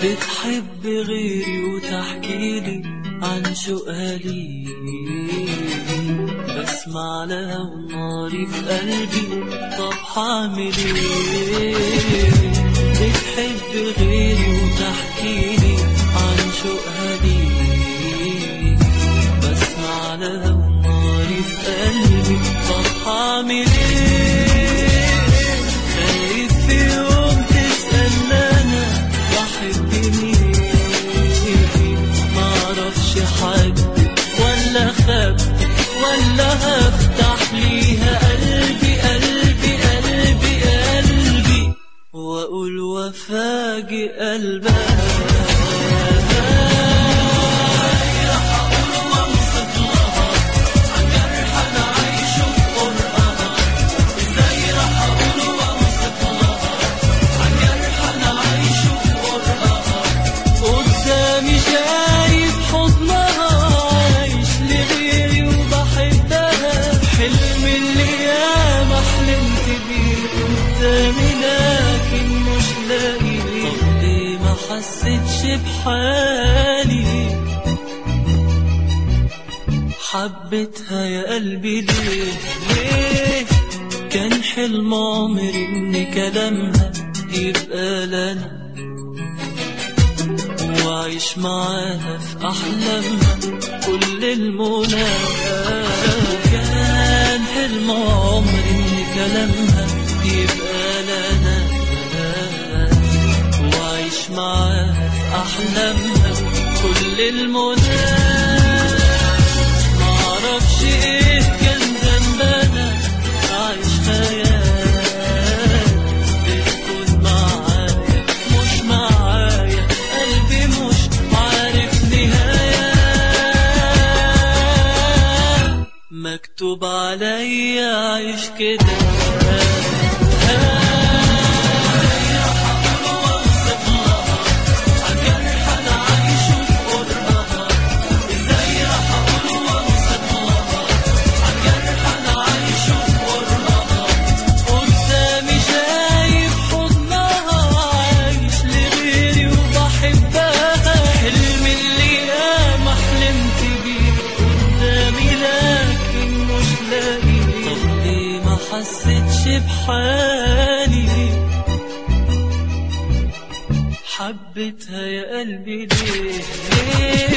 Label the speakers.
Speaker 1: بتحب غيري وتحكيلي عن شوقها لي بسمع لها وناري في قلبي طب حعمل ايه بتحب غيري وتحكيلي عن شوقها لي بسمع لها وناري في قلبي طب حعمل ايه خايف في يوم تسأل انا بحب مين معرفش حد ولا خبي ولا هفتح ليها قلبي قلبي قلبي قلبي واقول وفاجئ قلبها قدامي شايف حضنها عايش لغيري وبحبها حلم اللي ياما حلمت بيه قدامي لكن مش لاقي طب ليه ما حسيتش بحالي حبيتها يا قلبي ليه ليه كان حلم عمري ان كلامها يبقى لنا وعيش معاها في أحلامها كل المنى كان حلم عمري إن كلامها يبقى لنا وعيش معاها في أحلامها كل المنى معرفش إيه كان ذنبنا عايش خيال بتكون معايا مش معايا قلبي مش عارف نهاية مكتوب عليا عيش كده قدامي شايف حضنها عايش لغيري وبحبها حلم اللي ياما حلمت بيه قدامي لكن مش لاقي طب ليه ما حسيتش بحالي حبيتها يا قلبي ليه ليه